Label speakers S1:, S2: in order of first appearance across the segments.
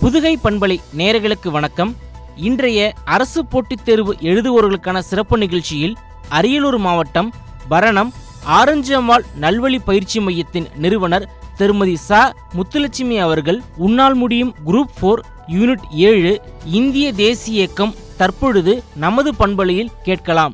S1: புதுகை பண்பலை நேயர்களுக்கு வணக்கம் இன்றைய அரசு போட்டித் தேர்வு எழுதுவோர்களுக்கான சிறப்பு நிகழ்ச்சியில் அரியலூர் மாவட்டம் பரணம் ஆரஞ்சு அம்மாள் நல்வழி பயிற்சி மையத்தின் நிறுவனர் திருமதி ச முத்துலட்சுமி அவர்கள் உன்னால் முடியும் குரூப் ஃபோர் யூனிட் ஏழு இந்திய தேசிய இயக்கம் தற்பொழுது நமது பண்பலையில் கேட்கலாம்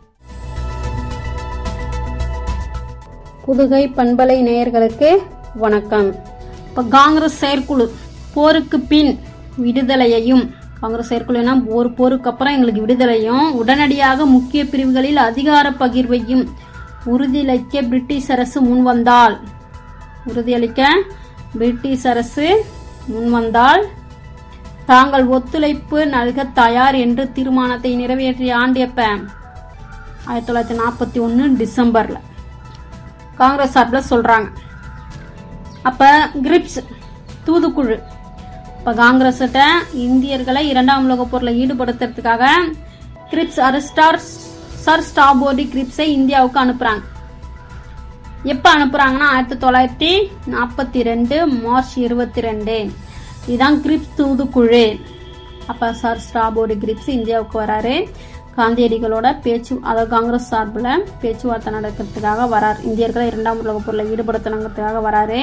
S2: புதுகை பண்பலை நேயர்களுக்கு வணக்கம் இப்போ காங்கிரஸ் செயற்குழு போருக்கு பின் விடுதலையையும் காங்கிரஸ் செயற்குழுனா ஒரு போருக்கு அப்புறம் எங்களுக்கு விடுதலையும் உடனடியாக முக்கிய பிரிவுகளில் அதிகார பகிர்வையும் உறுதியளிக்க பிரிட்டிஷ் அரசு முன்வந்தால் உறுதியளிக்க பிரிட்டிஷ் அரசு முன்வந்தால் தாங்கள் ஒத்துழைப்பு நல்க தயார் என்று தீர்மானத்தை நிறைவேற்றிய ஆண்டு எப்ப ஆயிரத்தி தொள்ளாயிரத்தி நாற்பத்தி ஒன்று டிசம்பரில் காங்கிரஸ் சார்பில் சொல்கிறாங்க அப்போ கிரிப்ஸ் தூதுக்குழு இப்போ காங்கிரஸ்கிட்ட இந்தியர்களை இரண்டாம் உலகப் போரில் ஈடுபடுத்துறதுக்காக கிரிப்ஸ் அரிஸ்டார் சர் ஸ்டாபோர்டி கிரிப்ஸை இந்தியாவுக்கு அனுப்புகிறாங்க எப்போ அனுப்புகிறாங்கன்னா ஆயிரத்தி தொள்ளாயிரத்தி நாற்பத்தி ரெண்டு மார்ச் இருபத்தி ரெண்டு இதுதான் கிரிப்ஸ் தூதுக்குழு அப்போ சர் ஸ்டாபோர்டி கிரிப்ஸ் இந்தியாவுக்கு வராரு காந்தியடிகளோட பேச்சு அதாவது காங்கிரஸ் சார்பில் பேச்சுவார்த்தை நடக்கிறதுக்காக வரார் இந்தியர்களை இரண்டாம் உலகப் போரில் ஈடுபடுத்தணுங்கிறதுக்காக வராரு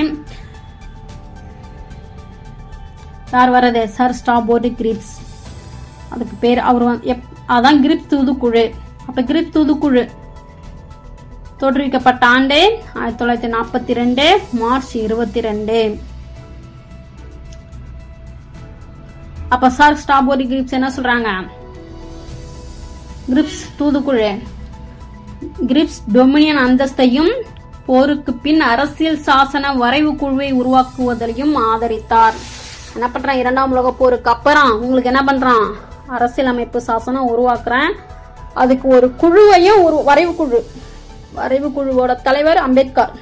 S2: யார் வர்றது சர் ஸ்டாபோர்டி கிரிப்ஸ் அதுக்கு பேர் அவர் வந்து எப் அதான் கிரிப் தூதுக்குழு அப்போ கிரிப் தூதுக்குழு தோற்றுவிக்கப்பட்ட ஆண்டு ஆயிரத்தி தொள்ளாயிரத்தி நாற்பத்தி ரெண்டு மார்ச் இருபத்தி ரெண்டு அப்ப சார் ஸ்டாபோர்டி கிரிப்ஸ் என்ன சொல்றாங்க கிரிப்ஸ் தூதுக்குழு கிரிப்ஸ் டொமினியன் அந்தஸ்தையும் போருக்கு பின் அரசியல் சாசன வரைவு குழுவை உருவாக்குவதையும் ஆதரித்தார் என்ன பண்றான் இரண்டாம் உலக போருக்கு அப்புறம் உங்களுக்கு என்ன பண்றான் அரசியலமைப்பு சாசனம் உருவாக்குறேன் அதுக்கு ஒரு குழுவையும் ஒரு வரைவு குழு வரைவு குழுவோட தலைவர் அம்பேத்கர்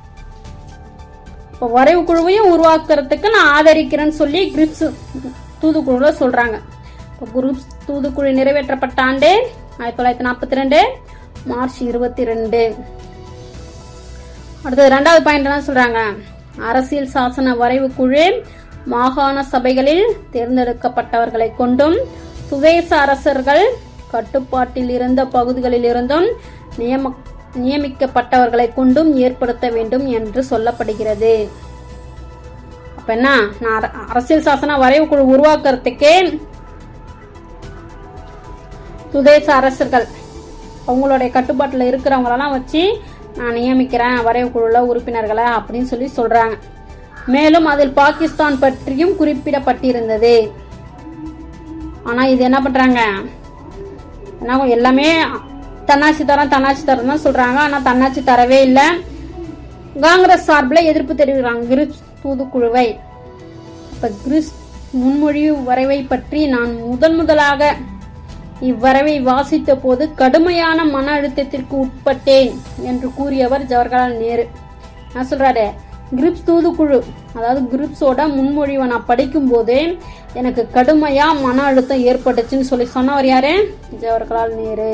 S2: இப்போ வரைவு குழுவையும் உருவாக்குறதுக்கு நான் ஆதரிக்கிறேன்னு சொல்லி கிரிப்ஸ் தூதுக்குழுல சொல்றாங்க இப்போ குரூப்ஸ் தூதுக்குழு நிறைவேற்றப்பட்ட ஆண்டு ஆயிரத்தி தொள்ளாயிரத்தி நாற்பத்தி ரெண்டு மார்ச் இருபத்தி ரெண்டு அடுத்தது ரெண்டாவது பாயிண்ட் என்ன சொல்றாங்க அரசியல் சாசன வரைவு குழு மாகாண சபைகளில் தேர்ந்தெடுக்கப்பட்டவர்களை கொண்டும் சுதேச அரசர்கள் கட்டுப்பாட்டில் இருந்த பகுதிகளில் இருந்தும் நியம நியமிக்கப்பட்டவர்களை கொண்டும் ஏற்படுத்த வேண்டும் என்று சொல்லப்படுகிறது அப்ப என்ன நான் அர- அரசியல் சாசன வரைவு குழு உருவாக்குறதுக்கே சுதேச அரசர்கள் அவங்களுடைய கட்டுப்பாட்டில் இருக்கிறவங்களெல்லாம் வச்சு நான் நியமிக்கிறேன் வரைவு குழுல உறுப்பினர்களை அப்படின்னு சொல்லி சொல்றாங்க மேலும் அதில் பாகிஸ்தான் பற்றியும் குறிப்பிடப்பட்டிருந்தது ஆனா இது என்ன பண்றாங்க என்ன எல்லாமே தன்னாட்சி தரம் தன்னாட்சி தரம் தான் சொல்றாங்க ஆனா தன்னாட்சி தரவே இல்லை காங்கிரஸ் சார்பில் எதிர்ப்பு தெரிவிக்கிறாங்க கிரிப்ஸ் தூதுக்குழுவை இப்ப கிரிஸ் முன்மொழிவு வரைவை பற்றி நான் முதன் முதலாக இவ்வரைவை வாசித்த போது கடுமையான மன அழுத்தத்திற்கு உட்பட்டேன் என்று கூறியவர் ஜவஹர்லால் நேரு என்ன சொல்றாரு கிரிப்ஸ் தூதுக்குழு அதாவது கிரிப்ஸோட முன்மொழிவை நான் படிக்கும் போதே எனக்கு கடுமையா மன அழுத்தம் ஏற்பட்டுச்சுன்னு சொல்லி சொன்னவர் யாரு ஜவஹர்லால் நேரு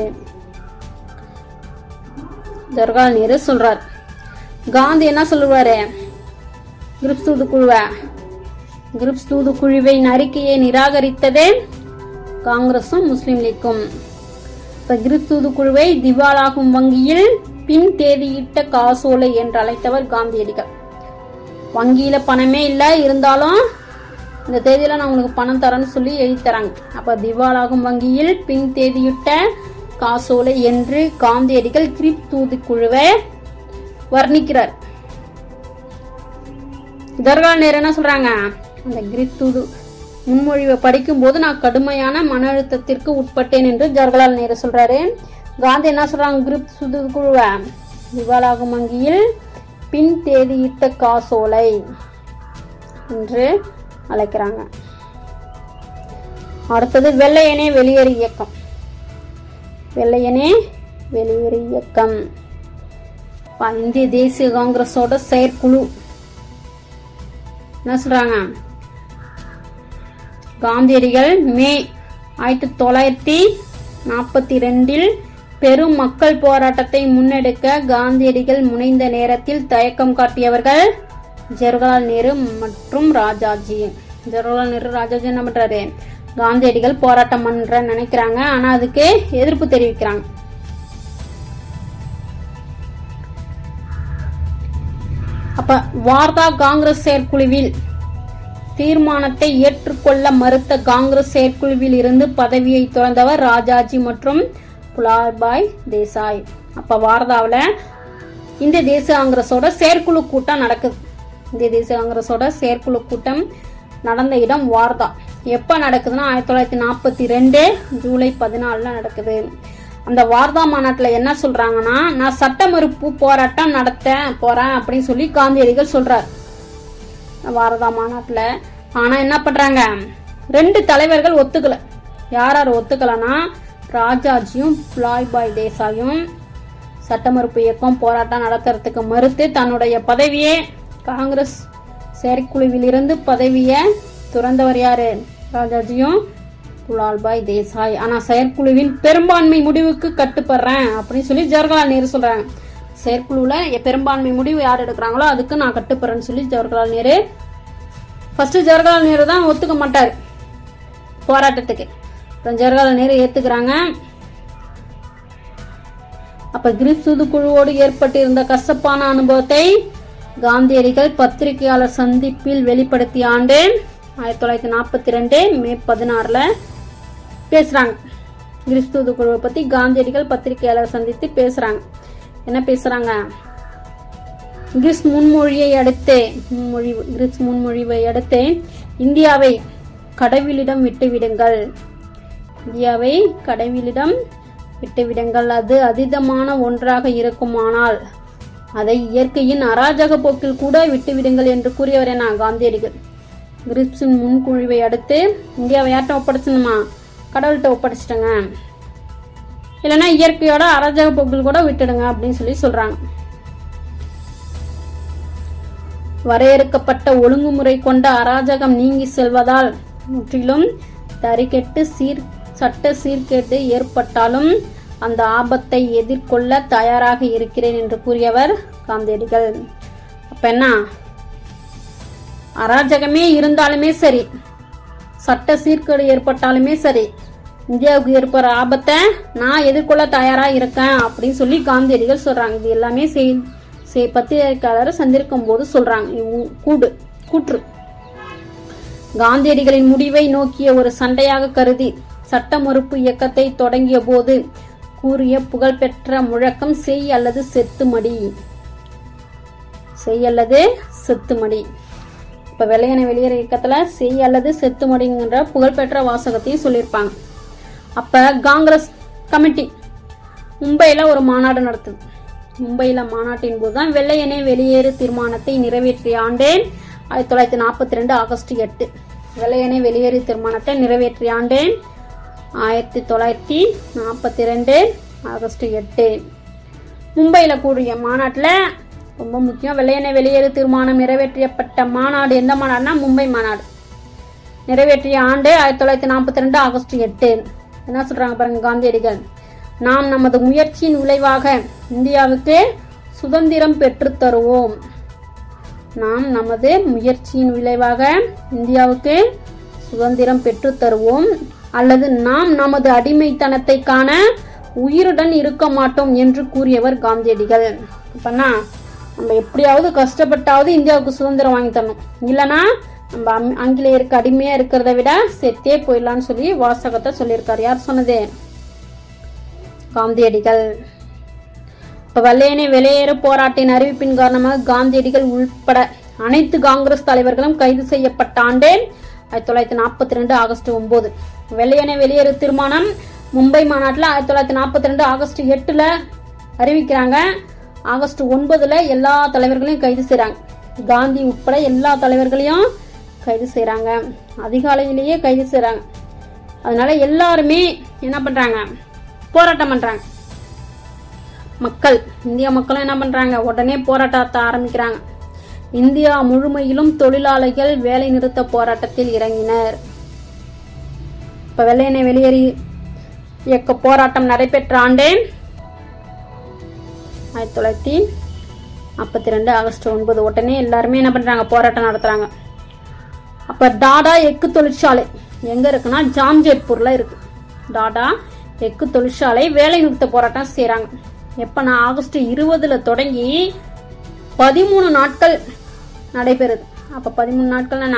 S2: ஜவஹர்லால் நேரு சொல்றார் காந்தி என்ன சொல்லுவாரு கிரிப்ஸ் தூதுக்குழுவை கிரிப்ஸ் தூதுக்குழுவின் அறிக்கையை நிராகரித்ததே காங்கிரசும் முஸ்லிம் லீக்கும் இப்ப கிரிப்ஸ் தூதுக்குழுவை திவாலாகும் வங்கியில் பின் தேதியிட்ட காசோலை என்று அழைத்தவர் காந்தியடிகள் வங்கியில பணமே இல்ல இருந்தாலும் இந்த தேதியில நான் உங்களுக்கு பணம் தரேன்னு சொல்லி எழுதி தராங்க அப்ப திவாலாகும் வங்கியில் பின் தேதியிட்ட காசோலை என்று காந்தியடிகள் கிரிப் தூதுக்குழுவை வர்ணிக்கிறார் ஜவஹர்லால் நேரு என்ன சொல்றாங்க அந்த கிரிப் தூது முன்மொழிவை படிக்கும் போது நான் கடுமையான மன அழுத்தத்திற்கு உட்பட்டேன் என்று ஜவஹர்லால் நேரு சொல்றாரு காந்தி என்ன சொல்றாங்க கிரிப் தூது குழுவை திவாலாகும் வங்கியில் பின் தேதியிட்ட காசோலை என்று அழைக்கிறாங்க அடுத்தது வெள்ளையனே வெளியேறு இயக்கம் வெள்ளையனே வெளியேறு இயக்கம் ப- இந்திய தேசிய காங்கிரஸோட செயற்குழு என்ன சொல்றாங்க காந்தியடிகள் மே ஆயிரத்தி தொள்ளாயிரத்தி நாற்பத்தி ரெண்டில் பெரும் மக்கள் போராட்டத்தை முன்னெடுக்க காந்தியடிகள் முனைந்த நேரத்தில் தயக்கம் காட்டியவர்கள் ஜவஹர்லால் நேரு மற்றும் ராஜாஜி ஜவஹர்லால் நேரு ராஜாஜி என்ன பண்றாரு காந்தியடிகள் போராட்டம் பண்ற நினைக்கிறாங்க ஆனா அதுக்கு எதிர்ப்பு தெரிவிக்கிறாங்க அப்ப வார்தா காங்கிரஸ் செயற்குழுவில் தீர்மானத்தை ஏற்றுக்கொள்ள மறுத்த காங்கிரஸ் செயற்குழுவில் இருந்து பதவியை துறந்தவர் ராஜாஜி மற்றும் புலாபாய் தேசாய் அப்ப வார்தாவில் இந்திய தேசிய காங்கிரஸோட செயற்குழு கூட்டம் நடக்குது இந்திய தேசிய காங்கிரஸோட செயற்குழு கூட்டம் நடந்த இடம் வார்தா எப்ப நடக்குதுன்னா ஆயிரத்தி தொள்ளாயிரத்தி நாற்பத்தி ரெண்டு ஜூலை பதினாலுல நடக்குது அந்த வார்தா மாநாட்டுல என்ன சொல்றாங்கன்னா நான் சட்ட மறுப்பு போராட்டம் நடத்த போறேன் அப்படின்னு சொல்லி காந்தியடிகள் சொல்றார் வாரதா மாநாட்டுல ஆனா என்ன பண்றாங்க ரெண்டு தலைவர்கள் ஒத்துக்கல யார் யார் ஒத்துக்கலனா ராஜாஜியும் பிளாய்பாய் தேசாயும் சட்ட மறுப்பு இயக்கம் போராட்டம் நடத்துறதுக்கு மறுத்து தன்னுடைய பதவியே காங்கிரஸ் செயற்குழுவில் இருந்து பதவியை துறந்தவர் யாரு ராஜாஜியும் புலால்பாய் தேசாய் ஆனா செயற்குழுவின் பெரும்பான்மை முடிவுக்கு கட்டுப்படுறேன் அப்படின்னு சொல்லி ஜவஹர்லால் நேரு சொல்றாங்க செயற்குழுல பெரும்பான்மை முடிவு யார் எடுக்கிறாங்களோ அதுக்கு நான் கட்டுப்படுறேன்னு சொல்லி ஜவஹர்லால் நேரு ஃபர்ஸ்ட் ஜவஹர்லால் நேரு தான் ஒத்துக்க மாட்டார் போராட்டத்துக்கு அப்புறம் ஜவஹர்லால் நேரு ஏத்துக்கிறாங்க அப்ப கிரிப் தூதுக்குழுவோடு ஏற்பட்டிருந்த கசப்பான அனுபவத்தை காந்தியடிகள் பத்திரிகையாளர் சந்திப்பில் வெளிப்படுத்திய ஆண்டு ஆயிரத்தி தொள்ளாயிரத்தி நாற்பத்தி ரெண்டு மே பதினாறுல பேசுறாங்க கிரிஸ் தூதுக்குழுவை பத்தி காந்தியடிகள் பத்திரிகையாளர் சந்தித்து பேசுறாங்க என்ன பேசுறாங்க கிறிஸ் முன்மொழியை அடுத்து முன்மொழி கிறிஸ் முன்மொழிவை அடுத்து இந்தியாவை கடவுளிடம் விட்டுவிடுங்கள் இந்தியாவை கடவுளிடம் விட்டுவிடுங்கள் அது அதீதமான ஒன்றாக இருக்குமானால் அதை இயற்கையின் அராஜக போக்கில் கூட விட்டுவிடுங்கள் என்று கூறியவர் என்ன காந்தியடிகள் கிரிப்ஸின் முன்குழிவை அடுத்து இந்தியாவை யார்கிட்ட ஒப்படைச்சணுமா கடவுள்கிட்ட ஒப்படைச்சிட்டங்க இல்லைன்னா இயற்கையோட அராஜக போக்கில் கூட விட்டுடுங்க அப்படின்னு சொல்லி சொல்றாங்க வரையறுக்கப்பட்ட ஒழுங்குமுறை கொண்ட அராஜகம் நீங்கி செல்வதால் முற்றிலும் தறிகெட்டு சீர் சட்ட சீர்கேட்டு ஏற்பட்டாலும் அந்த ஆபத்தை எதிர்கொள்ள தயாராக இருக்கிறேன் என்று கூறியவர் காந்தியடிகள் அப்ப என்ன அராஜகமே இருந்தாலுமே சரி சட்ட சீர்கேடு ஏற்பட்டாலுமே சரி இந்தியாவுக்கு ஏற்படுற ஆபத்தை நான் எதிர்கொள்ள தயாரா இருக்கேன் அப்படின்னு சொல்லி காந்தியடிகள் சொல்றாங்க இது எல்லாமே செய் செய் பத்திரிகையாளர் சந்திருக்கும் போது சொல்றாங்க இது கூடு கூற்று காந்தியடிகளின் முடிவை நோக்கிய ஒரு சண்டையாக கருதி சட்ட மறுப்பு இயக்கத்தை தொடங்கிய போது கூறிய புகழ்பெற்ற முழக்கம் செய் அல்லது செத்துமடி செய் அல்லது செத்துமடி இப்ப வெள்ளையனை வெளியேற இயக்கத்துல செய் அல்லது செத்துமடிங்கிற புகழ்பெற்ற வாசகத்தையும் சொல்லியிருப்பாங்க அப்ப காங்கிரஸ் கமிட்டி மும்பையில ஒரு மாநாடு நடத்துது மும்பையில மாநாட்டின் போதுதான் வெள்ளையனே வெளியேறு தீர்மானத்தை நிறைவேற்றிய ஆண்டே ஆயிரத்தி தொள்ளாயிரத்தி நாற்பத்தி ரெண்டு ஆகஸ்ட் எட்டு வெள்ளையனே வெளியேறு தீர்மானத்தை நிறைவேற்றிய ஆண்டே ஆயிரத்தி தொள்ளாயிரத்தி நாற்பத்தி ரெண்டு ஆகஸ்ட் எட்டு மும்பையில் கூடிய மாநாட்டில் ரொம்ப முக்கியம் வெள்ளையனை வெளியேறு தீர்மானம் நிறைவேற்றப்பட்ட மாநாடு எந்த மாநாடுனா மும்பை மாநாடு நிறைவேற்றிய ஆண்டு ஆயிரத்தி தொள்ளாயிரத்தி நாற்பத்தி ரெண்டு ஆகஸ்ட் எட்டு என்ன சொல்றாங்க பாருங்க காந்தியடிகள் நாம் நமது முயற்சியின் விளைவாக இந்தியாவுக்கு சுதந்திரம் பெற்றுத் தருவோம் நாம் நமது முயற்சியின் விளைவாக இந்தியாவுக்கு சுதந்திரம் பெற்றுத் தருவோம் அல்லது நாம் நமது அடிமைத்தனத்தை காண உயிருடன் இருக்க மாட்டோம் என்று கூறியவர் காந்தியடிகள் அப்பனா நம்ம எப்படியாவது கஷ்டப்பட்டாவது இந்தியாவுக்கு சுதந்திரம் வாங்கி தரணும் இல்லனா நம்ம அம்- ஆங்கிலேயருக்கு அடிமையா இருக்கிறத விட செத்தே போயிடலாம்னு சொல்லி வாசகத்தை சொல்லியிருக்காரு யார் சொன்னது காந்தியடிகள் இப்ப வெள்ளையனே வெளியேறு போராட்டின் அறிவிப்பின் காரணமாக காந்தியடிகள் உள்பட அனைத்து காங்கிரஸ் தலைவர்களும் கைது செய்யப்பட்ட ஆண்டு ஆயிரத்தி தொள்ளாயிரத்தி நாற்பத்தி ரெண்டு ஆகஸ்ட் ஒன்பது வெள்ளையனே வெளியேறு தீர்மானம் மும்பை மாநாட்டில் ஆயிரத்தி தொள்ளாயிரத்தி நாற்பத்தி ரெண்டு ஆகஸ்ட் எட்டுல அறிவிக்கிறாங்க ஆகஸ்ட் ஒன்பதுல எல்லா தலைவர்களையும் கைது செய்றாங்க காந்தி உட்பட எல்லா தலைவர்களையும் கைது செய்றாங்க அதிகாலையிலேயே கைது செய்றாங்க அதனால எல்லாருமே என்ன பண்றாங்க போராட்டம் பண்றாங்க மக்கள் இந்திய மக்களும் என்ன பண்றாங்க உடனே போராட்டத்தை ஆரம்பிக்கிறாங்க இந்தியா முழுமையிலும் தொழிலாளர்கள் வேலை நிறுத்த போராட்டத்தில் இறங்கினர் இப்ப வெள்ளையனை வெளியேறி இயக்க போராட்டம் நடைபெற்ற ஆண்டே ஆயிரத்தி தொள்ளாயிரத்தி நாற்பத்தி ரெண்டு ஆகஸ்ட் ஒன்பது உடனே எல்லாருமே என்ன பண்றாங்க போராட்டம் நடத்துறாங்க அப்ப டாடா எக்கு தொழிற்சாலை எங்க இருக்குன்னா ஜாம்ஜெட்பூர்ல இருக்கு டாடா எக்கு தொழிற்சாலை வேலை நிறுத்த போராட்டம் செய்றாங்க எப்பனா ஆகஸ்ட் இருபதுல தொடங்கி பதிமூணு நாட்கள் நடைபெறுது அப்ப பதிமூணு நாட்கள்னா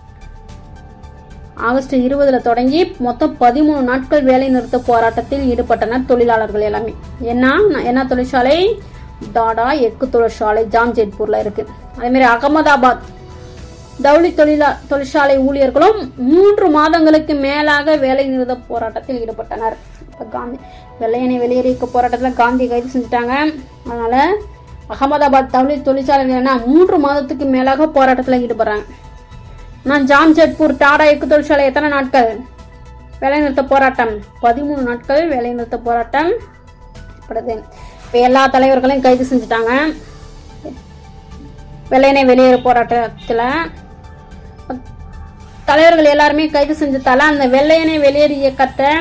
S2: ஆகஸ்ட் இருபதுல தொடங்கி மொத்தம் பதிமூணு நாட்கள் வேலை நிறுத்த போராட்டத்தில் ஈடுபட்டனர் தொழிலாளர்கள் எல்லாமே என்ன என்ன தொழிற்சாலை டாடா எக்கு தொழிற்சாலை ஜாம்ஜெட்பூர்ல இருக்கு அதே மாதிரி அகமதாபாத் ஜவுளி தொழிலா தொழிற்சாலை ஊழியர்களும் மூன்று மாதங்களுக்கு மேலாக வேலை நிறுத்த போராட்டத்தில் ஈடுபட்டனர் இப்ப காந்தி வெள்ளையனை வெளியேறிக்க போராட்டத்தில் காந்தி கைது செஞ்சுட்டாங்க அதனால அகமதாபாத் ஜவுளி தொழிற்சாலைகள் என்ன மூன்று மாதத்துக்கு மேலாக போராட்டத்தில் ஈடுபடுறாங்க நான் ஜாம்ஜெட்பூர் டாடா எக்கு தொழிற்சாலை எத்தனை நாட்கள் வேலைநிறுத்த போராட்டம் பதிமூணு நாட்கள் வேலைநிறுத்த போராட்டம் படுது இப்போ எல்லா தலைவர்களையும் கைது செஞ்சுட்டாங்க வெள்ளையனை வெளியேறு போராட்டத்தில் தலைவர்கள் எல்லாருமே கைது செஞ்சதால அந்த வெள்ளையனை வெளியேறு இயக்கத்தை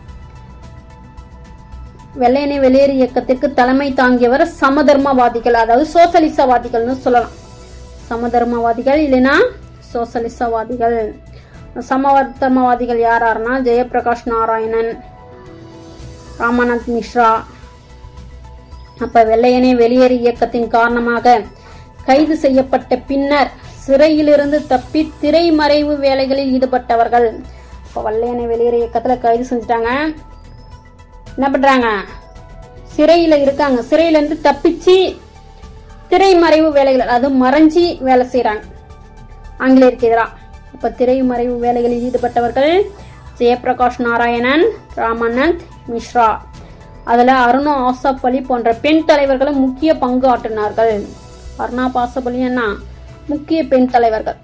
S2: வெள்ளையனை வெளியேறு இயக்கத்திற்கு தலைமை தாங்கியவர் சமதர்மவாதிகள் அதாவது சோசலிசவாதிகள்னு சொல்லலாம் சமதர்மவாதிகள் இல்லைன்னா சோசலிசவாதிகள் சமதர்மவாதிகள் யார் யாருன்னா ஜெயபிரகாஷ் நாராயணன் ராமநாத் மிஸ்ரா அப்ப வெள்ளையனே வெளியேறு இயக்கத்தின் காரணமாக கைது செய்யப்பட்ட பின்னர் சிறையிலிருந்து தப்பி திரைமறைவு வேலைகளில் ஈடுபட்டவர்கள் இப்போ வெள்ளையனை வெளியேறு இயக்கத்துல கைது செஞ்சுட்டாங்க என்ன பண்றாங்க சிறையில இருக்காங்க சிறையில இருந்து தப்பிச்சு திரைமறைவு வேலைகள் அது மறைஞ்சி வேலை செய்றாங்க ஆங்கிலேயருக்கு எதிராக இப்ப திரைமறைவு வேலைகளில் ஈடுபட்டவர்கள் ஜெயபிரகாஷ் நாராயணன் ராமநந்த் மிஸ்ரா அதுல அருணா ஆசாப் அலி போன்ற பெண் தலைவர்களும் முக்கிய பங்கு ஆற்றினார்கள் அருணா பாசப் அலி என்ன முக்கிய பெண் தலைவர்கள்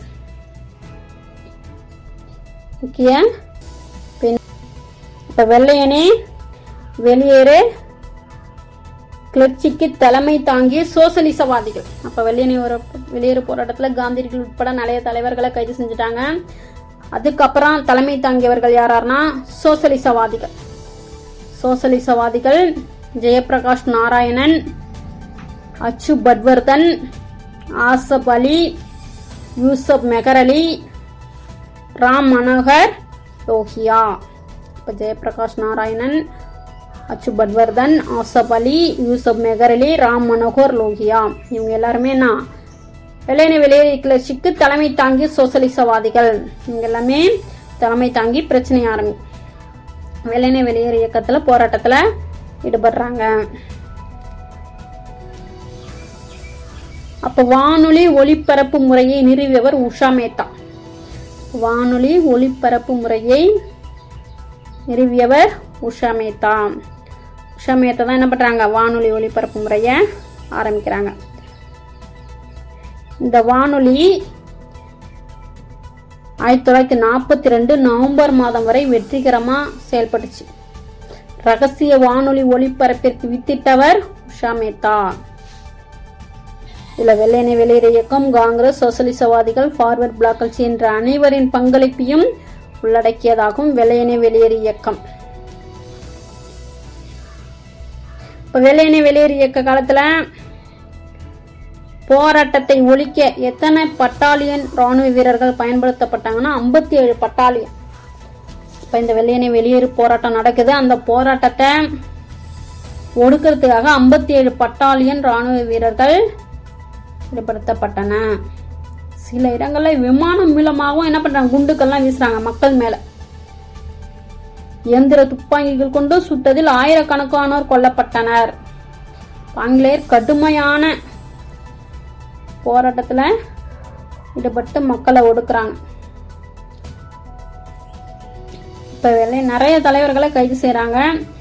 S2: முக்கிய பெண் இப்ப வெள்ளையனே வெளியேறு கிளர்ச்சிக்கு தலைமை தாங்கிய சோசலிசவாதிகள் அப்ப வெள்ளையனே ஒரு வெளியேறு போராட்டத்துல காந்தியடிகள் உட்பட நிறைய தலைவர்களை கைது செஞ்சுட்டாங்க அதுக்கப்புறம் தலைமை தாங்கியவர்கள் யாராருன்னா சோசலிசவாதிகள் சோசலிசவாதிகள் ஜெயபிரகாஷ் நாராயணன் அச்சு பட்வர்தன் ஆசப் அலி யூசப் மெகர் அலி ராம் மனோகர் லோஹியா இப்போ ஜெயபிரகாஷ் நாராயணன் அச்சு பட்வர்தன் ஆசப் அலி யூசப் மெகர் அலி ராம் மனோகர் லோஹியா இவங்க எல்லாருமே நான் வெள்ளையனை வெளியேறு கிளர்ச்சிக்கு தலைமை தாங்கி சோசலிசவாதிகள் இவங்க எல்லாமே தலைமை தாங்கி பிரச்சனை ஆரம்பி வெள்ளையனை வெளியேறு இயக்கத்துல போராட்டத்துல ஈடுபடுறாங்க அப்ப வானொலி ஒளிபரப்பு முறையை நிறுவியவர் உஷா மேத்தா வானொலி ஒளிபரப்பு முறையை நிறுவியவர் உஷா மேத்தா உஷா மேத்தா தான் என்ன பண்றாங்க வானொலி ஒளிபரப்பு முறையை ஆரம்பிக்கிறாங்க இந்த வானொலி ஆயிரத்தி தொள்ளாயிரத்தி நாற்பத்தி ரெண்டு நவம்பர் மாதம் வரை வெற்றிகரமா செயல்பட்டுச்சு ரகசிய வானொலி ஒளிபரப்பிற்கு வித்திட்டவர் உஷா மேத்தா இதுல வெள்ளையனை வெளியேறு இயக்கம் காங்கிரஸ் சோசலிசவாதிகள் ஃபார்வர்ட் பிளாக் கட்சி என்ற அனைவரின் பங்களிப்பையும் உள்ளடக்கியதாகும் வெள்ளையனை வெளியேறு இயக்கம் இப்ப வெள்ளையனை வெளியேறு இயக்க காலத்துல போராட்டத்தை ஒழிக்க எத்தனை பட்டாலியன் ராணுவ வீரர்கள் பயன்படுத்தப்பட்டாங்கன்னா ஐம்பத்தி ஏழு பட்டாலியன் இப்ப இந்த வெள்ளையனை வெளியேறு போராட்டம் நடக்குது அந்த போராட்டத்தை ஒடுக்கிறதுக்காக ஐம்பத்தி ஏழு பட்டாலியன் ராணுவ வீரர்கள் ஈடுபடுத்தப்பட்டன சில இடங்கள்ல விமானம் மூலமாகவும் என்ன பண்றாங்க குண்டுக்கள்லாம் வீசுறாங்க மக்கள் மேல இயந்திர துப்பாக்கிகள் கொண்டு சுட்டதில் ஆயிரக்கணக்கானோர் கொல்லப்பட்டனர் ஆங்கிலேயர் கடுமையான போராட்டத்துல ஈடுபட்டு மக்களை ஒடுக்குறாங்க இப்ப வெள்ளை நிறைய தலைவர்களை கைது செய்றாங்க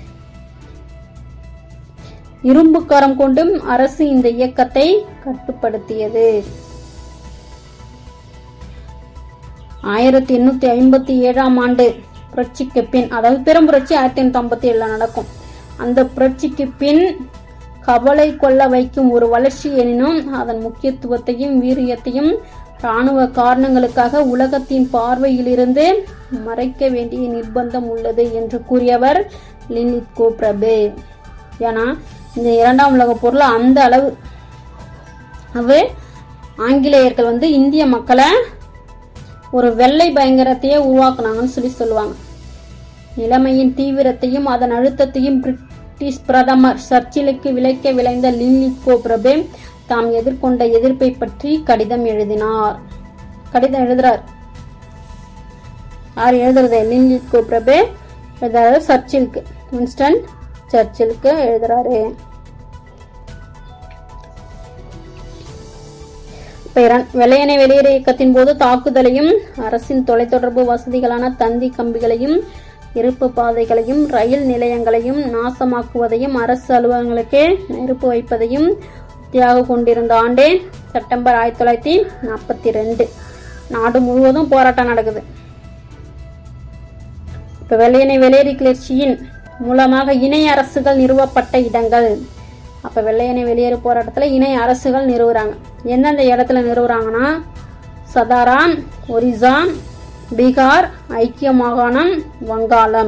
S2: இரும்பு கரம் கொண்டும் அரசு இந்த இயக்கத்தை கட்டுப்படுத்தியது ஆயிரத்தி எண்ணூத்தி ஐம்பத்தி ஏழாம் ஆண்டு புரட்சிக்கு பின் அதாவது பெரும் புரட்சி ஆயிரத்தி எண்ணூத்தி ஐம்பத்தி ஏழுல நடக்கும் அந்த புரட்சிக்கு பின் கவலை கொள்ள வைக்கும் ஒரு வளர்ச்சி எனினும் அதன் முக்கியத்துவத்தையும் வீரியத்தையும் ராணுவ காரணங்களுக்காக உலகத்தின் பார்வையிலிருந்து மறைக்க வேண்டிய நிர்பந்தம் உள்ளது என்று கூறியவர் லினித்கோ பிரபு ஏன்னா இந்த இரண்டாம் உலக பொருள் அந்த அளவு அது ஆங்கிலேயர்கள் வந்து இந்திய மக்களை ஒரு வெள்ளை பயங்கரத்தையே உருவாக்குனாங்கன்னு சொல்லி சொல்லுவாங்க நிலைமையின் தீவிரத்தையும் அதன் அழுத்தத்தையும் பிரிட்டிஷ் பிரதமர் சர்ச்சிலுக்கு விளைக்க விளைந்த லின்லித்கோ பிரபு தாம் எதிர்கொண்ட எதிர்ப்பை பற்றி கடிதம் எழுதினார் கடிதம் எழுதுறார் யார் எழுதுறது லின்லித்கோ பிரபு எழுதுறாரு சர்ச்சிலுக்கு வின்ஸ்டன் சர்ச்சிலுக்கு எழுதுறாரு இப்ப இரண்- வெள்ளையனை வெளியேறு இயக்கத்தின் போது தாக்குதலையும் அரசின் தொலைத்தொடர்பு வசதிகளான தந்தி கம்பிகளையும் இருப்பு பாதைகளையும் ரயில் நிலையங்களையும் நாசமாக்குவதையும் அரசு அலுவலகங்களுக்கே நெருப்பு வைப்பதையும் உத்தியாக கொண்டிருந்த ஆண்டே செப்டம்பர் ஆயிரத்தி தொள்ளாயிரத்தி நாற்பத்தி ரெண்டு நாடு முழுவதும் போராட்டம் நடக்குது இப்ப வெள்ளையனை வெளியேறு கிளர்ச்சியின் மூலமாக இணை அரசுகள் நிறுவப்பட்ட இடங்கள் அப்ப வெள்ளையனை வெளியேறு போராட்டத்துல இணை அரசுகள் நிறுவுறாங்க எந்தெந்த இடத்துல நிறுவுறாங்கன்னா சதாரான் ஒரிசா பீகார் ஐக்கிய மாகாணம் வங்காளம்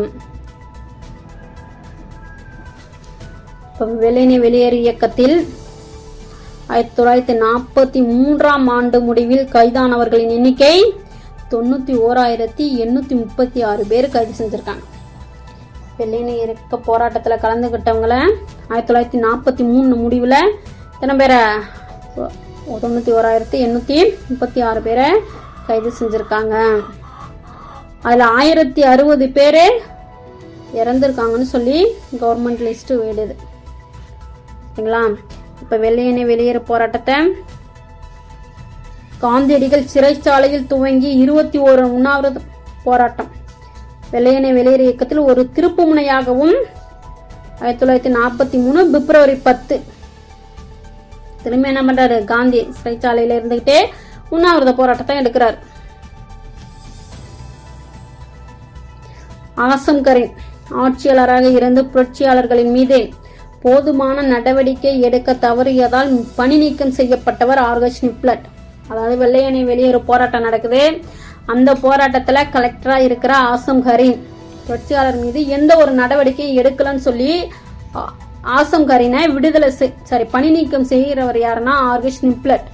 S2: இப்ப வெள்ளையனை வெளியேறு இயக்கத்தில் ஆயிரத்தி தொள்ளாயிரத்தி நாற்பத்தி மூன்றாம் ஆண்டு முடிவில் கைதானவர்களின் எண்ணிக்கை தொண்ணூத்தி ஓராயிரத்தி எண்ணூத்தி முப்பத்தி ஆறு பேர் கைது செஞ்சிருக்காங்க வெள்ளையனை இயக்க போராட்டத்தில் கலந்துக்கிட்டவங்கள ஆயிரத்தி தொள்ளாயிரத்தி நாற்பத்தி மூணு முடிவில் எத்தனை பேரை தொண்ணூற்றி ஓராயிரத்தி எண்ணூற்றி முப்பத்தி ஆறு பேரை கைது செஞ்சுருக்காங்க அதில் ஆயிரத்தி அறுபது பேர் இறந்துருக்காங்கன்னு சொல்லி கவர்மெண்ட் லிஸ்ட்டு வேடுது சரிங்களா இப்போ வெள்ளையனை வெளியேறு போராட்டத்தை காந்தியடிகள் சிறைச்சாலையில் துவங்கி இருபத்தி ஓரு உண்ணாவிரத போராட்டம் வெள்ளையனை வெளியேறு இயக்கத்தில் ஒரு திருப்பு முனையாகவும் ஆயிரத்தி தொள்ளாயிரத்தி நாற்பத்தி மூணு பிப்ரவரி பத்து திரும்ப என்ன பண்றாரு காந்தி சிறைச்சாலையில இருந்துகிட்டே உண்ணாவிரத போராட்டத்தை எடுக்கிறார் ஆசம்கரின் ஆட்சியாளராக இருந்து புரட்சியாளர்களின் மீது போதுமான நடவடிக்கை எடுக்க தவறியதால் பணி நீக்கம் செய்யப்பட்டவர் ஆர்கஸ் நிப்லட் அதாவது வெள்ளையணை வெளியேறு போராட்டம் நடக்குது அந்த போராட்டத்துல கலெக்டரா இருக்கிற ஆசம் கரீன் புரட்சியாளர் மீது எந்த ஒரு நடவடிக்கையும் எடுக்கலன்னு சொல்லி ஆ- ஆசம் கரீனை விடுதலை சாரி பணி நீக்கம் செய்கிறவர் யாருன்னா ஆர்கஸ் நிப்லட்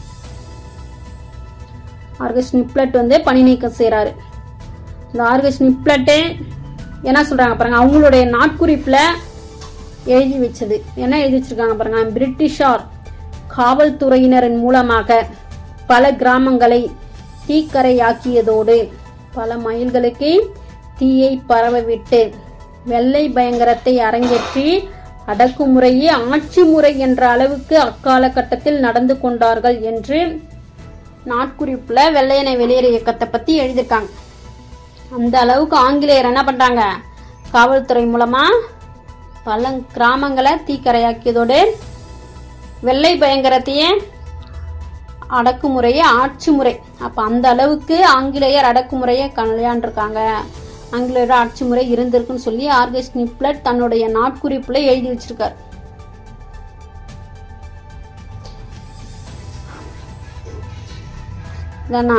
S2: ஆர்கஸ் நிப்லட் வந்து பணி நீக்கம் செய்றாரு இந்த ஆர்கஸ் நிப்லட்டே என்ன சொல்றாங்க பாருங்க அவங்களுடைய நாட்குறிப்புல எழுதி வச்சது என்ன எழுதி வச்சிருக்காங்க பாருங்க பிரிட்டிஷார் காவல்துறையினரின் மூலமாக பல கிராமங்களை தீக்கரையாக்கியதோடு பல மைல்களுக்கு தீயை பரவவிட்டு வெள்ளை பயங்கரத்தை அரங்கேற்றி அடக்குமுறையே ஆட்சி முறை என்ற அளவுக்கு அக்காலகட்டத்தில் நடந்து கொண்டார்கள் என்று நாட்குறிப்புல வெள்ளையனை வெளியேறு இயக்கத்தை பத்தி எழுதியிருக்காங்க அந்த அளவுக்கு ஆங்கிலேயர் என்ன பண்றாங்க காவல்துறை மூலமா பல கிராமங்களை தீக்கரையாக்கியதோடு வெள்ளை பயங்கரத்தையே அடக்குமுறையே ஆட்சி முறை அப்ப அந்த அளவுக்கு ஆங்கிலேயர் அடக்குமுறையை கையாண்டிருக்காங்க ஆங்கிலேயர் ஆட்சி முறை இருந்திருக்குன்னு சொல்லி ஆர்கஸ்ட் நிப்லட் தன்னுடைய நாட்குறிப்புல எழுதி வச்சிருக்காரு இதானா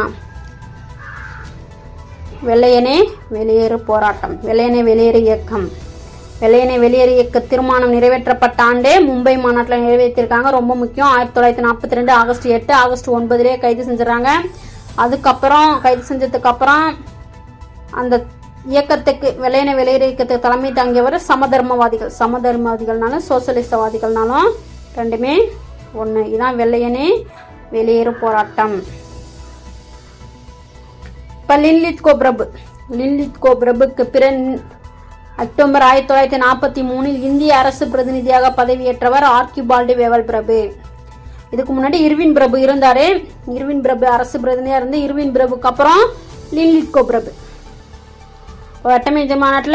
S2: வெள்ளையனே வெளியேறு போராட்டம் வெள்ளையனே வெளியேறு இயக்கம் வெள்ளையனே வெளியேறு இயக்க தீர்மானம் நிறைவேற்றப்பட்ட ஆண்டே மும்பை மாநாட்டில் நிறைவேற்றிருக்காங்க ரொம்ப முக்கியம் ஆயிரத்தி தொள்ளாயிரத்தி நாற்பத்தி ரெண்டு ஆகஸ்ட் எட்டு ஆகஸ்ட் ஒன்பதுலேயே கைது செஞ்சுறாங்க அதுக்கப்புறம் கைது செஞ்சதுக்கு அப்புறம் அந்த இயக்கத்துக்கு வெள்ளையனை வெளியேறு இயக்கத்துக்கு தலைமை தாங்கியவர் சமதர்மவாதிகள் சமதர்மவாதிகள்னாலும் சோசலிசவாதிகள்னாலும் ரெண்டுமே ஒன்று இதான் வெள்ளையனே வெளியேறு போராட்டம் இப்ப லின்லித் கோப்ரபு லின்லித் கோப்ரபுக்கு பிறன் அக்டோபர் ஆயிரத்தி தொள்ளாயிரத்தி நாற்பத்தி மூணில் இந்திய அரசு பிரதிநிதியாக பதவியேற்றவர் ஆர்கிபால்டு வேவல் பிரபு இதுக்கு முன்னாடி இருவின் பிரபு இருந்தாரு இருவின் பிரபு அரசு பிரதிநிதியா இருந்து இருவின் பிரபுக்கு அப்புறம் லின்லித் கோப்ரபு வட்டமேஜ மாநாட்டில்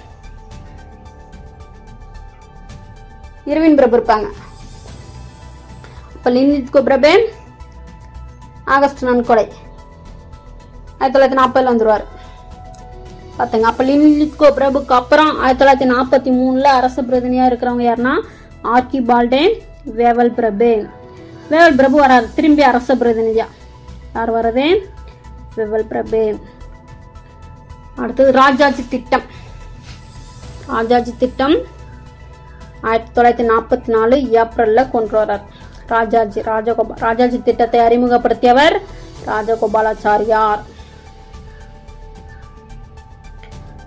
S2: இருவின் பிரபு இருப்பாங்க அப்ப லின்லித் கோப்ரபு ஆகஸ்ட் நன்கொடை ஆயிரத்தி தொள்ளாயிரத்தி நாற்பதுல வந்துருவார் பார்த்துங்க அப்போ லின்லித்கோ பிரபுக்கு அப்புறம் ஆயிரத்தி தொள்ளாயிரத்தி நாற்பத்தி மூணுல அரசு பிரதிநிதியா இருக்கிறவங்க யாருன்னா ஆர்கி பால்டே வேவல் பிரபு வேவல் பிரபு வராரு திரும்பி அரசு பிரதிநிதியா யார் வர்றது வேவல் பிரபு அடுத்தது ராஜாஜி திட்டம் ராஜாஜி திட்டம் ஆயிரத்தி தொள்ளாயிரத்தி நாற்பத்தி நாலு ஏப்ரல்ல கொண்டு வரார் ராஜாஜி ராஜகோபால் ராஜாஜி திட்டத்தை அறிமுகப்படுத்தியவர் ராஜகோபாலாச்சாரியார்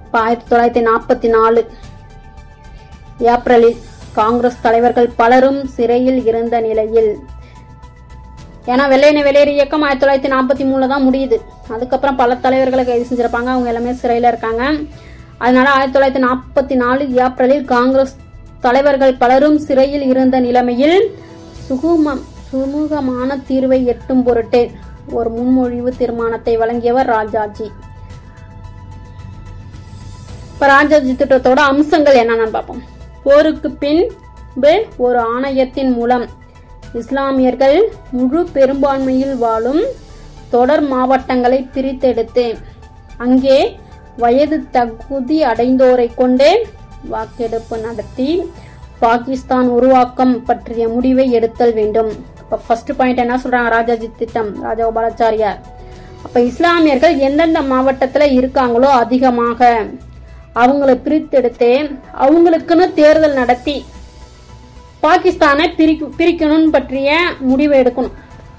S2: இப்போ ஆயிரத்தி தொள்ளாயிரத்தி நாற்பத்தி நாலு ஏப்ரலில் காங்கிரஸ் தலைவர்கள் பலரும் சிறையில் இருந்த நிலையில் ஏன்னா வெள்ளையனை வெளியேறு இயக்கம் ஆயிரத்தி தொள்ளாயிரத்தி நாற்பத்தி மூணுல தான் முடியுது அதுக்கப்புறம் பல தலைவர்களை கைது செஞ்சிருப்பாங்க அவங்க எல்லாமே சிறையில் இருக்காங்க அதனால ஆயிரத்தி தொள்ளாயிரத்தி நாற்பத்தி நாலு ஏப்ரலில் காங்கிரஸ் தலைவர்கள் பலரும் சிறையில் இருந்த நிலைமையில் சுகுமம் சுமூகமான தீர்வை எட்டும் பொருட்டு ஒரு முன்மொழிவு தீர்மானத்தை வழங்கியவர் ராஜாஜி இப்ப ராஜாஜி திட்டத்தோட அம்சங்கள் என்னன்னு பார்ப்போம் போருக்கு பின்பு ஒரு ஆணையத்தின் மூலம் இஸ்லாமியர்கள் முழு பெரும்பான்மையில் வாழும் தொடர் மாவட்டங்களை பிரித்தெடுத்து அங்கே வயது தகுதி அடைந்தோரை கொண்டே வாக்கெடுப்பு நடத்தி பாகிஸ்தான் உருவாக்கம் பற்றிய முடிவை எடுத்தல் வேண்டும் இப்போ ஃபர்ஸ்ட் பாயிண்ட் என்ன சொல்றாங்க ராஜாஜி திட்டம் ராஜகோபாலாச்சாரியார் அப்ப இஸ்லாமியர்கள் எந்தெந்த மாவட்டத்துல இருக்காங்களோ அதிகமாக அவங்கள பிரித்தெடுத்து அவங்களுக்குன்னு தேர்தல் நடத்தி பாகிஸ்தானை பிரிக்க பிரிக்கணும் பற்றிய முடிவை எடுக்கணும்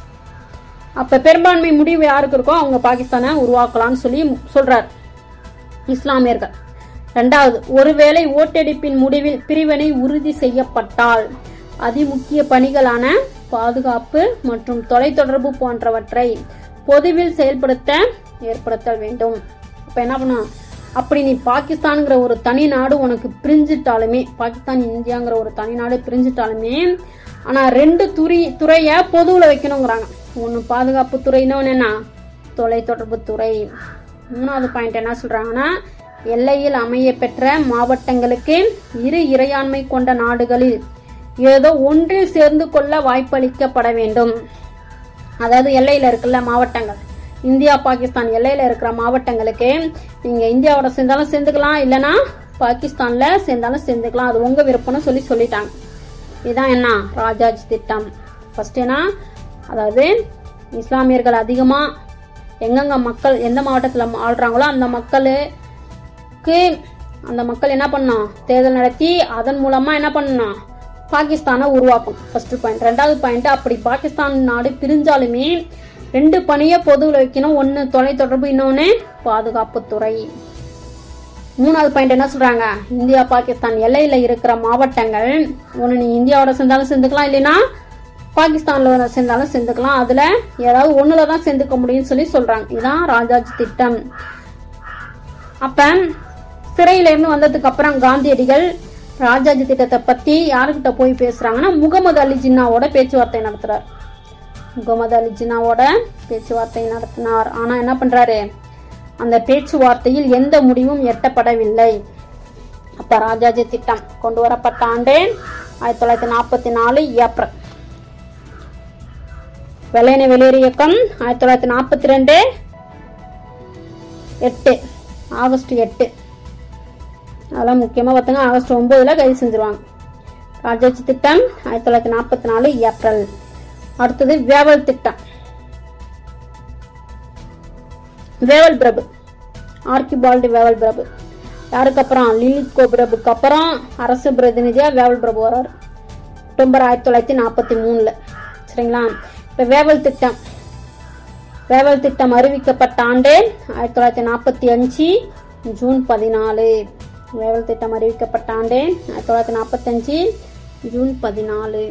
S2: அப்ப பெரும்பான்மை முடிவு யாருக்கு இருக்கோ அவங்க பாகிஸ்தானை உருவாக்கலாம்னு சொல்லி சொல்றார் இஸ்லாமியர்கள் இரண்டாவது ஒருவேளை ஓட்டெடுப்பின் முடிவில் பிரிவினை உறுதி செய்யப்பட்டால் அதிமுக்கிய பணிகளான பாதுகாப்பு மற்றும் தொலைத்தொடர்பு போன்றவற்றை பொதுவில் செயல்படுத்த ஏற்படுத்தல் வேண்டும் அப்ப என்ன பண்ணும் அப்படி நீ பாகிஸ்தான்ங்கிற ஒரு தனி நாடு உனக்கு பிரிஞ்சிட்டாலுமே பாகிஸ்தான் இந்தியாங்கிற ஒரு தனி நாடு பிரிஞ்சிட்டாலுமே ஆனா ரெண்டு துறை துறைய பொதுவுல வைக்கணுங்கிறாங்க ஒன்னு பாதுகாப்பு துறை இன்னொன்னு என்ன தொலைத்தொடர்பு துறை மூணாவது பாயிண்ட் என்ன சொல்றாங்கன்னா எல்லையில் அமைய பெற்ற மாவட்டங்களுக்கு இரு இறையாண்மை கொண்ட நாடுகளில் ஏதோ ஒன்றில் சேர்ந்து கொள்ள வாய்ப்பளிக்கப்பட வேண்டும் அதாவது எல்லையில இருக்குல்ல மாவட்டங்கள் இந்தியா பாகிஸ்தான் எல்லையில இருக்கிற மாவட்டங்களுக்கு நீங்க இந்தியாவோட சேர்ந்தாலும் சேர்ந்துக்கலாம் இல்லனா பாகிஸ்தான்ல சேர்ந்தாலும் சேர்ந்துக்கலாம் அது உங்க விருப்பம்னு சொல்லி சொல்லிட்டாங்க இதுதான் என்ன ராஜாஜி திட்டம் ஃபர்ஸ்ட் என்ன அதாவது இஸ்லாமியர்கள் அதிகமா எங்கெங்க மக்கள் எந்த மாவட்டத்துல ஆள்றாங்களோ அந்த மக்களுக்கு அந்த மக்கள் என்ன பண்ணணும் தேர்தல் நடத்தி அதன் மூலமா என்ன பண்ணணும் பாகிஸ்தானை உருவாக்கும் ஃபர்ஸ்ட் பாயிண்ட் ரெண்டாவது பாயிண்ட் அப்படி பாகிஸ்தான் நாடு பிரிஞ்சாலுமே ரெண்டு பணியை பொதுவில் வைக்கணும் ஒன்று தொலைத்தொடர்பு இன்னொன்று பாதுகாப்புத்துறை மூணாவது பாயிண்ட் என்ன சொல்றாங்க இந்தியா பாகிஸ்தான் எல்லையில இருக்கிற மாவட்டங்கள் ஒன்று நீ இந்தியாவோட சேர்ந்தாலும் சேர்ந்துக்கலாம் இல்லைன்னா பாகிஸ்தான்ல சேர்ந்தாலும் சேர்ந்துக்கலாம் அதுல ஏதாவது ஒண்ணுல தான் சேர்ந்துக்க முடியும்னு சொல்லி சொல்றாங்க இதுதான் ராஜாஜி திட்டம் அப்ப சிறையில இருந்து வந்ததுக்கு அப்புறம் காந்தியடிகள் ராஜாஜி திட்டத்தை பத்தி யாருக்கிட்ட போய் பேசுறாங்கன்னா முகமது அலி ஜின்னாவோட பேச்சுவார்த்தை நடத்துறார் முகமது அலி ஜின்னாவோட பேச்சுவார்த்தை நடத்தினார் ஆனா என்ன பண்றாரு அந்த பேச்சுவார்த்தையில் எந்த முடிவும் எட்டப்படவில்லை அப்ப ராஜாஜி திட்டம் கொண்டு வரப்பட்ட ஆண்டு ஆயிரத்தி தொள்ளாயிரத்தி நாற்பத்தி நாலு ஏப்ரல் வெள்ளையனை வெளியேறு இயக்கம் ஆயிரத்தி தொள்ளாயிரத்தி நாற்பத்தி ரெண்டு எட்டு ஆகஸ்ட் எட்டு அதெல்லாம் முக்கியமாக பார்த்தாங்க ஆகஸ்ட் ஒன்பதுல கைது செஞ்சிருவாங்க ராஜாஜி திட்டம் ஆயிரத்தி தொள்ளாயிரத்தி நாற்பத்தி நாலு ஏப்ரல் அடுத்தது வேவல் திட்டம் வேவல் பிரபு ஆர்கிபால்டு வேவல் பிரபு யாருக்கு அப்புறம் லிலித் கோ பிரபுக்கு அப்புறம் அரசு பிரதிநிதியா வேவல் பிரபு வராரு அக்டோபர் ஆயிரத்தி தொள்ளாயிரத்தி நாற்பத்தி மூணுல சரிங்களா இப்ப வேவல் திட்டம் வேவல் திட்டம் அறிவிக்கப்பட்ட ஆண்டு ஆயிரத்தி தொள்ளாயிரத்தி நாற்பத்தி அஞ்சு ஜூன் பதினாலு வேவல் திட்டம் அறிவிக்கப்பட்ட ஆண்டு ஆயிரத்தி தொள்ளாயிரத்தி நாற்பத்தஞ்சு ஜூன் பதினாலு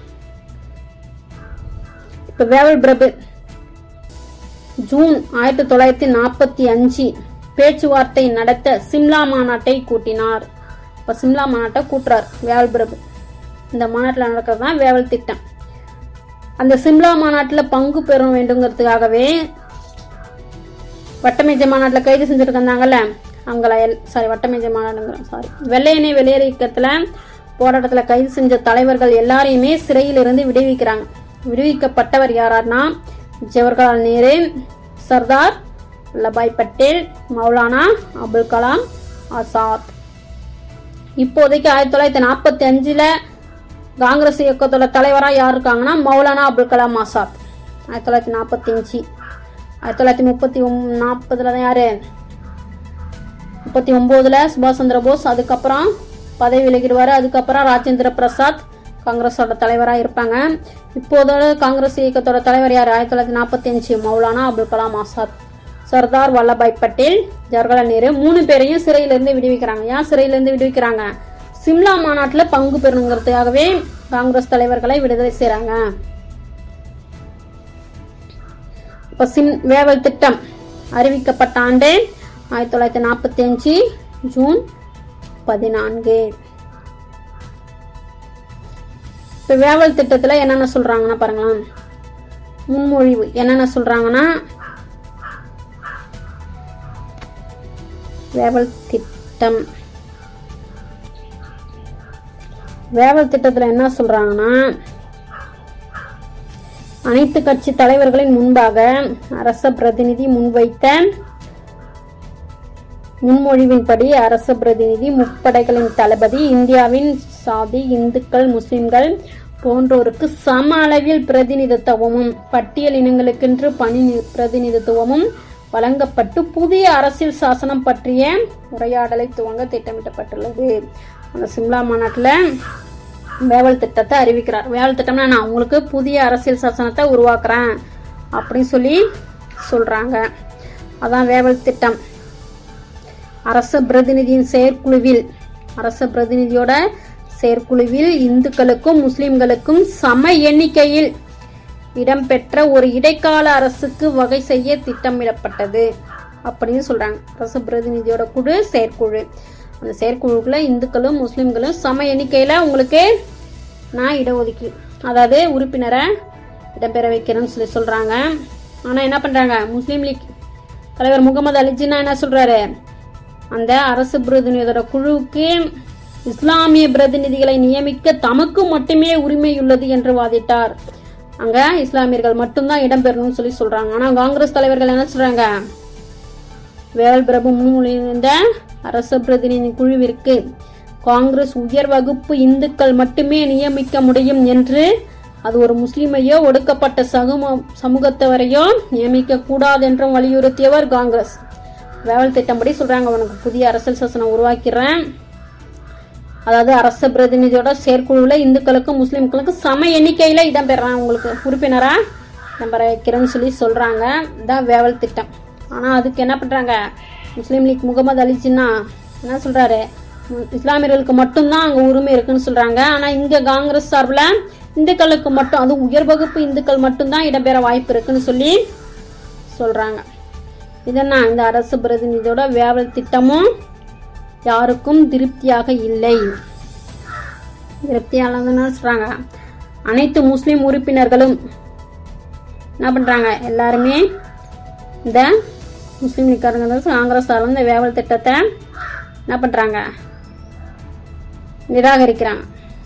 S2: இப்ப வேவல் பிரபு ஜூன் ஆயிரத்தி தொள்ளாயிரத்தி நாற்பத்தி அஞ்சு பேச்சுவார்த்தை நடத்த சிம்லா மாநாட்டை கூட்டினார் இப்ப சிம்லா மாநாட்டை கூட்டுறார் வேவல் பிரபு இந்த மாநாட்டில் நடக்கிறது தான் வேவல் திட்டம் அந்த சிம்லா மாநாட்டில் பங்கு பெற வேண்டுங்கிறதுக்காகவே வட்டமேஜை மாநாட்டில் கைது செஞ்சுட்டு இருந்தாங்கல்ல அவங்கள எல் சாரி வட்டமேஜை மாநாடுங்கிறோம் சாரி வெள்ளையனை வெளியேறு இயக்கத்தில் போராட்டத்தில் கைது செஞ்ச தலைவர்கள் எல்லாரையுமே சிறையில் இருந்து விடுவிக்கிறாங்க விடுவிக்கப்பட்டவர் யாரார்னா ஜவஹர்லால் நேரு சர்தார் வல்லபாய் பட்டேல் மௌலானா அபுல் கலாம் ஆசாத் இப்போதைக்கு ஆயிரத்தி தொள்ளாயிரத்தி நாற்பத்தி அஞ்சுல காங்கிரஸ் இயக்கத்தோட தலைவரா யார் இருக்காங்கன்னா மௌலானா அபுல் கலாம் ஆசாத் ஆயிரத்தி தொள்ளாயிரத்தி நாற்பத்தி அஞ்சு ஆயிரத்தி தொள்ளாயிரத்தி முப்பத்தி ஒம் நாற்பதுல தான் யாரு முப்பத்தி ஒன்பதுல சுபாஷ் சந்திர போஸ் அதுக்கப்புறம் பதவி விலகிடுவாரு அதுக்கப்புறம் ராஜேந்திர பிரசாத் காங்கிரஸோட தலைவராக இருப்பாங்க இப்போதோட காங்கிரஸ் இயக்கத்தோட தலைவர் யார் ஆயிரத்தி தொள்ளாயிரத்தி நாற்பத்தி அஞ்சு மௌலானா அபுல் கலாம் ஆசாத் சர்தார் வல்லபாய் பட்டேல் ஜவஹர்லால் நேரு மூணு பேரையும் சிறையிலிருந்து விடுவிக்கிறாங்க ஏன் சிறையிலிருந்து விடுவிக்கிறாங்க சிம்லா மாநாட்டில் பங்கு பெறணுங்கிறதுக்காகவே காங்கிரஸ் தலைவர்களை விடுதலை செய்றாங்க இப்போ சிம் வேவல் திட்டம் அறிவிக்கப்பட்ட ஆண்டு ஆயிரத்தி தொள்ளாயிரத்தி நாற்பத்தி அஞ்சு ஜூன் பதினான்கு இப்போ வேவல் திட்டத்தில் என்னென்ன சொல்கிறாங்கன்னா பாருங்களேன் முன்மொழிவு என்னென்ன சொல்கிறாங்கன்னா வேவல் திட்டம் வேவல் திட்டத்தில் என்ன சொல்கிறாங்கன்னா அனைத்து கட்சி தலைவர்களின் முன்பாக அரச பிரதிநிதி முன்வைத்த முன்மொழிவின்படி அரச பிரதிநிதி முப்படைகளின் தளபதி இந்தியாவின் சாதி இந்துக்கள் முஸ்லிம்கள் போன்றோருக்கு சம அளவில் பிரதிநிதித்துவமும் பட்டியல் இனங்களுக்கென்று பணி நி- பிரதிநிதித்துவமும் வழங்கப்பட்டு புதிய அரசியல் சாசனம் பற்றிய உரையாடலை துவங்க திட்டமிடப்பட்டுள்ளது அந்த சிம்லா மாநாட்டில் வேவல் திட்டத்தை அறிவிக்கிறார் வேவல் திட்டம்னா நான் உங்களுக்கு புதிய அரசியல் சாசனத்தை உருவாக்குறேன் அப்படின்னு சொல்லி சொல்றாங்க அதான் வேவல் திட்டம் அரச பிரதிநிதியின் செயற்குழுவில் அரச பிரதிநிதியோட செயற்குழுவில் இந்துக்களுக்கும் முஸ்லிம்களுக்கும் சம எண்ணிக்கையில் இடம்பெற்ற ஒரு இடைக்கால அரசுக்கு வகை செய்ய திட்டமிடப்பட்டது அப்படின்னு சொல்றாங்க அரசு பிரதிநிதியோட குழு செயற்குழு அந்த செயற்குழுக்குள்ள இந்துக்களும் முஸ்லிம்களும் சம எண்ணிக்கையில உங்களுக்கு நான் இடஒதுக்கி அதாவது உறுப்பினரை இடம்பெற வைக்கிறேன்னு சொல்லி சொல்றாங்க ஆனா என்ன பண்றாங்க முஸ்லீம் லீக் தலைவர் முகமது அலி ஜின்னா என்ன சொல்றாரு அந்த அரசு பிரதிநிதியோட குழுவுக்கு இஸ்லாமிய பிரதிநிதிகளை நியமிக்க தமக்கு மட்டுமே உரிமையுள்ளது என்று வாதிட்டார் அங்க இஸ்லாமியர்கள் மட்டும்தான் இடம்பெறணும்னு சொல்லி சொல்றாங்க ஆனா காங்கிரஸ் தலைவர்கள் என்ன சொல்றாங்க வேல் பிரபு முன்மொழிந்த அரச பிரதிநிதி குழுவிற்கு காங்கிரஸ் உயர் வகுப்பு இந்துக்கள் மட்டுமே நியமிக்க முடியும் என்று அது ஒரு முஸ்லிமையோ ஒடுக்கப்பட்ட சகும சமூகத்தவரையோ நியமிக்க கூடாது என்றும் வலியுறுத்தியவர் காங்கிரஸ் வேவல் திட்டம்படி சொல்றாங்க உனக்கு புதிய அரசியல் சாசனம் உருவாக்கிறேன் அதாவது அரச பிரதிநிதியோட செயற்குழுவில் இந்துக்களுக்கும் முஸ்லிம்களுக்கும் சம எண்ணிக்கையில இடம்பெறான் உங்களுக்கு உறுப்பினரா இடம்பெற வைக்கிறேன்னு சொல்லி சொல்றாங்க இதான் வேவல் திட்டம் ஆனா அதுக்கு என்ன பண்றாங்க முஸ்லீம் லீக் முகமது அலி ஜின்னா என்ன சொல்றாரு உம், இஸ்லாமியர்களுக்கு மட்டும்தான் அங்க உரிமை இருக்குன்னு சொல்றாங்க ஆனா இங்க காங்கிரஸ் சார்பில் இந்துக்களுக்கு மட்டும் அது உயர் வகுப்பு இந்துக்கள் மட்டும்தான் இடம்பெற வாய்ப்பு இருக்குன்னு சொல்லி சொல்றாங்க இதெல்லாம் இந்த அரசு பிரதிநிதியோட வேவல் திட்டமும் யாருக்கும் திருப்தியாக இல்லை திருப்தியானதுன்னு சொல்றாங்க அனைத்து முஸ்லிம் உறுப்பினர்களும் என்ன பண்றாங்க எல்லாருமே இந்த முஸ்லீம் லீக்காரங்க காங்கிரஸ் சார்ந்த இந்த வேவல் திட்டத்தை என்ன பண்றாங்க நிராகரிக்கிறாங்க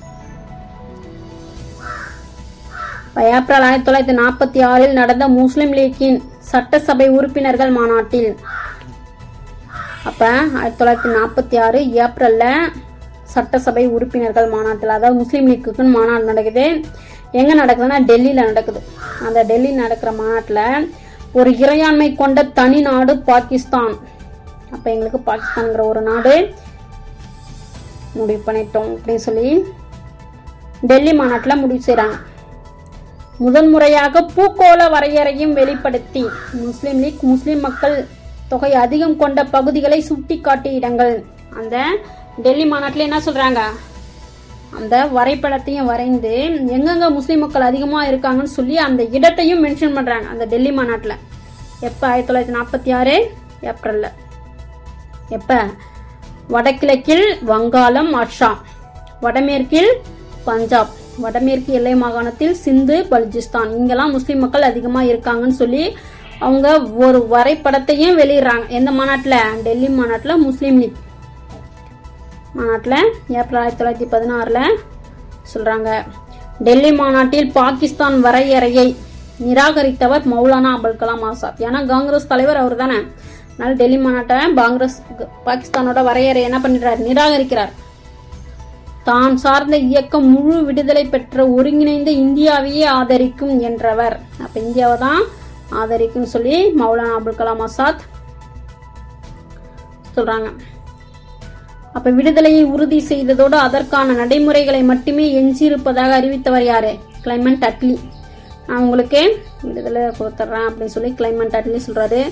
S2: இப்ப ஏப்ரல் ஆயிரத்தி தொள்ளாயிரத்தி நாற்பத்தி ஆறில் நடந்த முஸ்லிம் லீக்கின் சட்டசபை உறுப்பினர்கள் மாநாட்டில் அப்ப ஆயிரத்தி தொள்ளாயிரத்தி நாற்பத்தி ஆறு ஏப்ரல்ல சட்டசபை உறுப்பினர்கள் மாநாட்டில் அதாவது முஸ்லீம் லீக்குக்குன்னு மாநாடு நடக்குது எங்க நடக்குதுன்னா டெல்லியில நடக்குது அந்த டெல்லி நடக்கிற மாநாட்டில் ஒரு இறையாண்மை கொண்ட தனி நாடு பாகிஸ்தான் அப்ப எங்களுக்கு பாகிஸ்தான்ங்கிற ஒரு நாடு முடிவு பண்ணிட்டோம் அப்படின்னு சொல்லி டெல்லி மாநாட்டில் முடிவு செய்றாங்க முதல் முறையாக பூகோள வரையறையும் வெளிப்படுத்தி முஸ்லிம் லீக் முஸ்லிம் மக்கள் தொகை அதிகம் கொண்ட பகுதிகளை சுட்டிக்காட்டிய இடங்கள் அந்த டெல்லி மாநாட்டில் என்ன சொல்றாங்க அந்த வரைபடத்தையும் வரைந்து எங்கெங்க முஸ்லிம் மக்கள் அதிகமா இருக்காங்கன்னு சொல்லி அந்த இடத்தையும் மென்ஷன் பண்றாங்க அந்த டெல்லி மாநாட்டில் எப்ப ஆயிரத்தி தொள்ளாயிரத்தி நாற்பத்தி ஆறு ஏப்ரல்ல எப்ப வடகிழக்கில் வங்காளம் அஸ்ஸாம் வடமேற்கில் பஞ்சாப் வடமேற்கு எல்லை மாகாணத்தில் சிந்து பலுச்சிஸ்தான் இங்கெல்லாம் முஸ்லிம் மக்கள் அதிகமா இருக்காங்கன்னு சொல்லி அவங்க ஒரு வரைபடத்தையும் வெளியிடுறாங்க எந்த மாநாட்டுல டெல்லி மாநாட்டுல முஸ்லீம் லீக் மாநாட்டுல ஏப்ரல் ஆயிரத்தி தொள்ளாயிரத்தி பதினாறுல சொல்றாங்க டெல்லி மாநாட்டில் பாகிஸ்தான் வரையறையை நிராகரித்தவர் மௌலானா அபுல் கலாம் ஆசாத் ஏன்னா காங்கிரஸ் தலைவர் அவர் தானே அதனால டெல்லி மாநாட்டை காங்கிரஸ் பாகிஸ்தானோட வரையறை என்ன பண்ணிடுறாரு நிராகரிக்கிறார் தான் சார்ந்த இயக்கம் முழு விடுதலை பெற்ற ஒருங்கிணைந்த இந்தியாவையே ஆதரிக்கும் என்றவர் அப்ப இந்தியாவை தான் ஆதரிக்கும் சொல்லி மௌலானா அபுல் கலாம் ஆசாத் சொல்றாங்க அப்ப விடுதலையை உறுதி செய்ததோடு அதற்கான நடைமுறைகளை மட்டுமே எஞ்சியிருப்பதாக அறிவித்தவர் யாரு கிளைமண்ட் அட்லி நான் உங்களுக்கு விடுதலை கொடுத்துட்றேன் அப்படின்னு சொல்லி கிளைமண்ட் அட்லி சொல்றாரு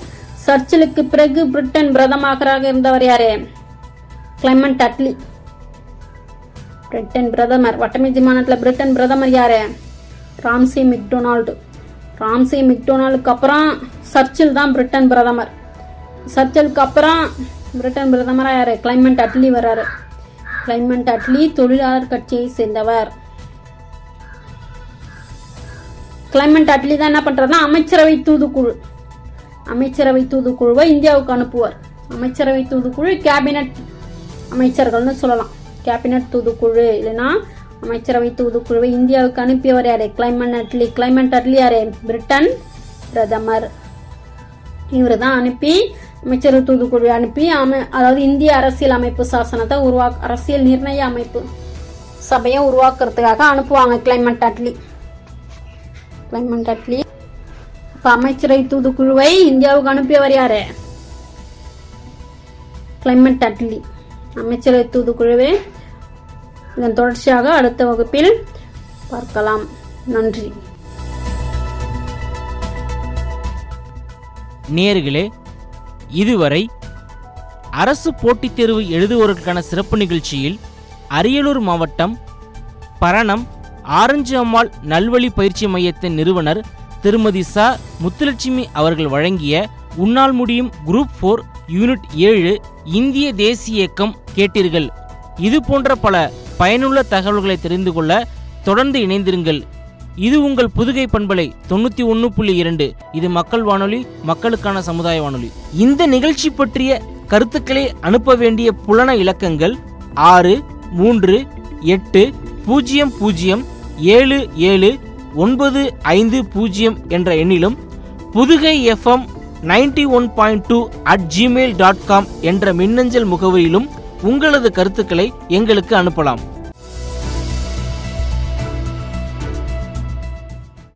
S2: சர்ச்சிலுக்கு பிறகு பிரிட்டன் பிரதமராக இருந்தவர் யாரு கிளைமண்ட் அட்லி பிரிட்டன் பிரதமர் வட்டமேஜி மாநாட்டில் பிரிட்டன் பிரதமர் யாரு ராம்சி மெக்டொனால்டு ராம்சி மெக்டொனால்டுக்கு அப்புறம் சர்ச்சில் தான் பிரிட்டன் பிரதமர் சர்ச்சிலுக்கு அப்புறம் பிரிட்டன் பிரதமராக யாரு கிளைமண்ட் அட்லி வர்றாரு கிளைமண்ட் அட்லி தொழிலாளர் கட்சியை சேர்ந்தவர் கிளைமண்ட் அட்லி தான் என்ன பண்றாருன்னா அமைச்சரவை தூதுக்குழு அமைச்சரவை தூதுக்குழுவை இந்தியாவுக்கு அனுப்புவார் அமைச்சரவை தூதுக்குழு கேபினட் அமைச்சர்கள்னு சொல்லலாம் கேபினட் தூதுக்குழு இல்லைன்னா அமைச்சரவை தூதுக்குழுவை இந்தியாவுக்கு அனுப்பியவர் யாரு கிளைமண்ட் அட்லி கிளைமண்ட் அட்லி யாரு பிரிட்டன் பிரதமர் இவர் தான் அனுப்பி அமைச்சரவை தூதுக்குழு அனுப்பி அமை அதாவது இந்திய அரசியல் அமைப்பு சாசனத்தை உருவா அரசியல் நிர்ணய அமைப்பு சபையை உருவாக்குறதுக்காக அனுப்புவாங்க கிளைமண்ட் அட்லி கிளைமண்ட் அட்லி இப்ப அமைச்சரவை தூதுக்குழுவை இந்தியாவுக்கு அனுப்பியவர் யாரு கிளைமண்ட் அட்லி அமைச்சரவை தூதுக்குழுவை இதன் தொடர்ச்சியாக அடுத்த வகுப்பில் பார்க்கலாம் நன்றி
S1: நேர்களே இதுவரை அரசு போட்டித் தேர்வு எழுதுவோருக்கான சிறப்பு நிகழ்ச்சியில் அரியலூர் மாவட்டம் பரணம் ஆரஞ்சு அம்மாள் நல்வழி பயிற்சி மையத்தின் நிறுவனர் திருமதி ச முத்துலட்சுமி அவர்கள் வழங்கிய உன்னால் முடியும் குரூப் ஃபோர் யூனிட் ஏழு இந்திய தேசிய இயக்கம் கேட்டீர்கள் இது போன்ற பல பயனுள்ள தகவல்களை தெரிந்து கொள்ள தொடர்ந்து இணைந்திருங்கள் இது உங்கள் புதுகை பண்பலை தொண்ணூத்தி ஒன்று புள்ளி இரண்டு இது மக்கள் வானொலி மக்களுக்கான சமுதாய வானொலி இந்த நிகழ்ச்சி பற்றிய கருத்துக்களை அனுப்ப வேண்டிய புலன இலக்கங்கள் ஆறு மூன்று எட்டு பூஜ்ஜியம் பூஜ்ஜியம் ஏழு ஏழு ஒன்பது ஐந்து பூஜ்ஜியம் என்ற எண்ணிலும் Pudugai FM ninety one point two at Gmail dot com என்ற மின்னஞ்சல் முகவரியிலும் உங்களது கருத்துக்களை எங்களுக்கு அனுப்பலாம்